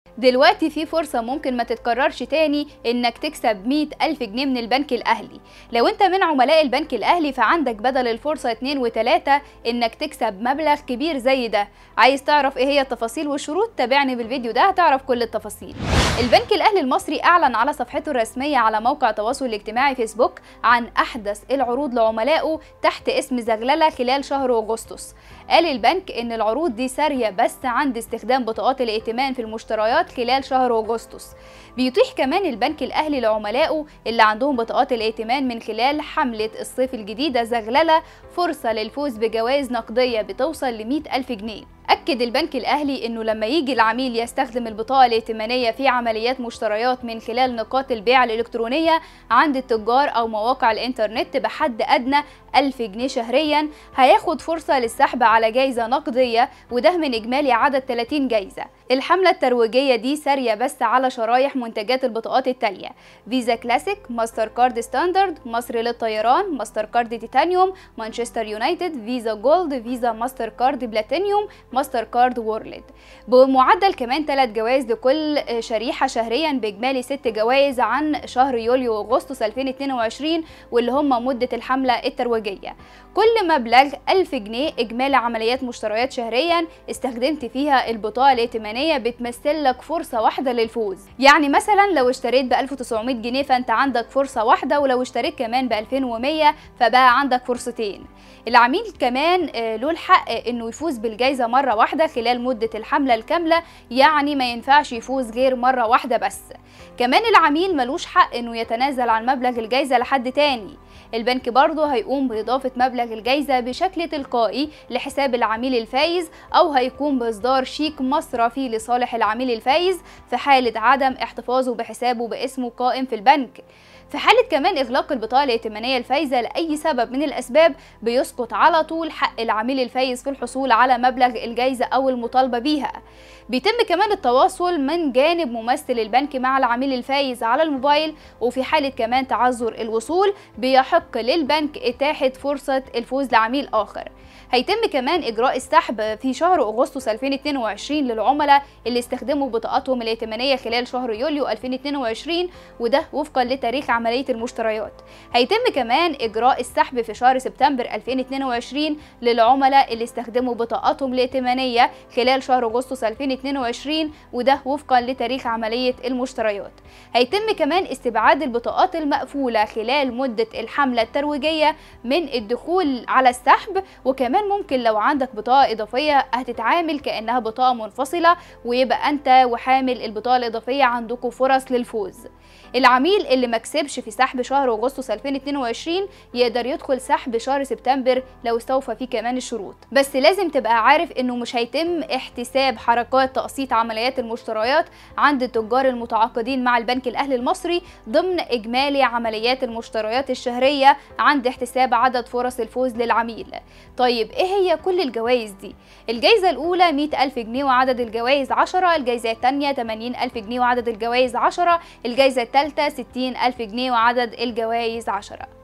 دلوقتي في فرصة ممكن ما تتكررش تاني انك تكسب 100 ألف جنيه من البنك الأهلي لو انت من عملاء البنك الأهلي فعندك بدل الفرصة 2 و3 انك تكسب مبلغ كبير زي ده عايز تعرف ايه هي التفاصيل والشروط تابعني بالفيديو ده هتعرف كل التفاصيل البنك الأهلي المصري أعلن على صفحته الرسمية على موقع التواصل الاجتماعي فيسبوك عن أحدث العروض لعملائه تحت اسم زغللة خلال شهر أغسطس قال البنك ان العروض دي سارية بس عند استخدام بطاقات الائتمان في المشتريات خلال شهر أغسطس بيتيح كمان البنك الأهلي لعملائه اللي عندهم بطاقات الائتمان من خلال حملة الصيف الجديدة زغللة فرصة للفوز بجوائز نقدية بتوصل ل 100 ألف جنيه أكد البنك الأهلي إنه لما يجي العميل يستخدم البطاقة الائتمانية في عمليات مشتريات من خلال نقاط البيع الإلكترونية عند التجار أو مواقع الإنترنت بحد أدنى 1000 جنيه شهريا هياخد فرصة للسحب على جايزة نقدية وده من إجمالي عدد 30 جايزة الحملة الترويجية دي سارية بس على شرايح منتجات البطاقات التالية فيزا كلاسيك ماستر كارد ستاندرد مصر للطيران ماستر كارد تيتانيوم مانشستر يونايتد فيزا جولد فيزا ماستر كارد بلاتينيوم ماستر كارد وورلد بمعدل كمان 3 جوائز لكل شريحة شهريا بإجمالي 6 جوائز عن شهر يوليو وأغسطس 2022 واللي هم مدة الحملة الترويجية كل مبلغ 1000 جنيه إجمالي عمليات مشتريات شهريا استخدمت فيها البطاقة الائتمانية بتمثل لك فرصة واحدة للفوز يعني مثلا لو اشتريت ب 1900 جنيه فأنت عندك فرصة واحدة ولو اشتريت كمان ب 2100 فبقى عندك فرصتين العميل كمان له الحق انه يفوز بالجائزة مرة واحدة خلال مدة الحملة الكاملة يعني ما ينفعش يفوز غير مرة واحدة بس كمان العميل ملوش حق انه يتنازل عن مبلغ الجائزة لحد تاني البنك برضه هيقوم بإضافة مبلغ الجائزة بشكل تلقائي لحساب العميل الفايز أو هيقوم بإصدار شيك مصرفي لصالح العميل الفايز في حالة عدم احتفاظه بحسابه باسمه قائم في البنك في حالة كمان إغلاق البطاقة الائتمانية الفايزة لأي سبب من الأسباب بيسقط على طول حق العميل الفايز في الحصول على مبلغ الجائزة أو المطالبة بيها بيتم كمان التواصل من جانب ممثل البنك مع العميل الفايز على الموبايل وفي حالة كمان تعذر الوصول بيحق للبنك إتاحة فرصة الفوز لعميل آخر هيتم كمان إجراء السحب في شهر أغسطس 2022 للعملاء اللي استخدموا بطاقاتهم الائتمانية خلال شهر يوليو 2022 وده وفقا لتاريخ عملية المشتريات هيتم كمان إجراء السحب في شهر سبتمبر 2022 للعملاء اللي استخدموا بطاقاتهم الائتمانية خلال شهر أغسطس 2022 وده وفقا لتاريخ عملية المشتريات هيتم كمان استبعاد البطاقات المقفولة خلال مدة الحملة الترويجية من الدخول على السحب وكمان ممكن لو عندك بطاقة إضافية هتتعامل كأنها بطاقة منفصلة ويبقى أنت وحامل البطاقة الإضافية عندكم فرص للفوز العميل اللي مكسبش في سحب شهر أغسطس 2022 يقدر يدخل سحب شهر سبتمبر لو استوفى فيه كمان الشروط بس لازم تبقى عارف انه مش هيتم احتساب حركات تقسيط عمليات المشتريات عند التجار المتعاقدين مع البنك الأهلي المصري ضمن إجمالي عمليات المشتريات الشهرية عند احتساب عدد فرص الفوز للعميل طيب ايه هي كل الجوائز دي الجائزة الأولى 100 ألف جنيه وعدد الجوائز 10 الجائزة الثانية 80 ألف جنيه وعدد الجوائز 10 الجائزة الثالثة 60 ألف جنيه وعدد الجوائز 10